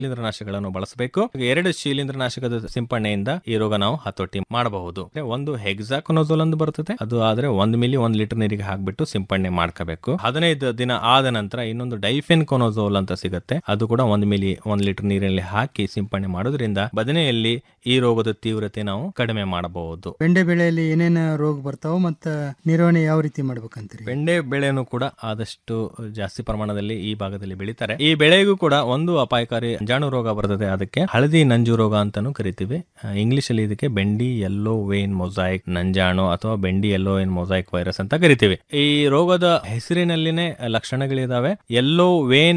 ಶಿಲೀಂಧ್ರನಾಶಕಗಳನ್ನು ಬಳಸಬೇಕು ಎರಡು ಶಿಲೀಂಧ್ರನಾಶಕದ ಸಿಂಪಡಣೆಯಿಂದ ಈ ರೋಗ ನಾವು ಹತೋಟಿ ಮಾಡಬಹುದು ಅಂದ್ರೆ ಒಂದು ಹೆಕ್ಸಾಕೊನೋಜೋಲ್ ಅಂತ ಬರ್ತದೆ ಅದು ಆದ್ರೆ ಒಂದ್ ಮಿಲಿ ಒಂದ್ ಲೀಟರ್ ನೀರಿಗೆ ಹಾಕ್ಬಿಟ್ಟು ಸಿಂಪಡಣೆ ಮಾಡ್ಕೋಬೇಕು ಹದಿನೈದು ದಿನ ಆದ ನಂತರ ಇನ್ನೊಂದು ಡೈಫೆನ್ ಕೊನೋಜೋಲ್ ಅಂತ ಸಿಗುತ್ತೆ ಅದು ಕೂಡ ಒಂದ್ ಮಿಲಿ ಒಂದ್ ಲೀಟರ್ ನೀರಲ್ಲಿ ಹಾಕಿ ಸಿಂಪಡಣೆ ಮಾಡೋದ್ರಿಂದ ಬದನೆಯಲ್ಲಿ ಈ ರೋಗದ ತೀವ್ರತೆ ನಾವು ಕಡಿಮೆ ಮಾಡಬಹುದು ಬೆಂಡೆ ಬೆಳೆಯಲ್ಲಿ ಏನೇನು ರೋಗ ಬರ್ತಾವ ಮತ್ತ ನಿರ್ವಹಣೆ ಯಾವ ರೀತಿ ಮಾಡ್ಬೇಕಂತೀರಿ ಬೆಂಡೆ ಬೆಳೆನೂ ಕೂಡ ಆದಷ್ಟು ಜಾಸ್ತಿ ಪ್ರಮಾಣದಲ್ಲಿ ಈ ಭಾಗದಲ್ಲಿ ಬೆಳೀತಾರೆ ಈ ಬೆಳೆಗೂ ಕೂಡ ಒಂದು ಅಪಾಯಕಾರಿ ಜಾಣು ರೋಗ ಬರ್ತದೆ ಅದಕ್ಕೆ ಹಳದಿ ನಂಜು ರೋಗ ಅಂತಾನು ಕರಿತೀವಿ ಇಂಗ್ಲಿಷ್ ಅಲ್ಲಿ ಇದಕ್ಕೆ ಬೆಂಡಿ ಯೆಲ್ಲೋ ವೇನ್ ಮೊಸಾಯಿಕ್ ನಂಜಾಣು ಅಥವಾ ಬೆಂಡಿ ಯೆಲ್ಲೋ ವೇನ್ ಮೊಸಾಯಿಕ್ ವೈರಸ್ ಅಂತ ಕರಿತೀವಿ ಈ ರೋಗದ ಹೆಸರಿನಲ್ಲಿನೇ ಲಕ್ಷಣಗಳಿದಾವೆ ಯೆಲ್ಲೋ ವೇನ್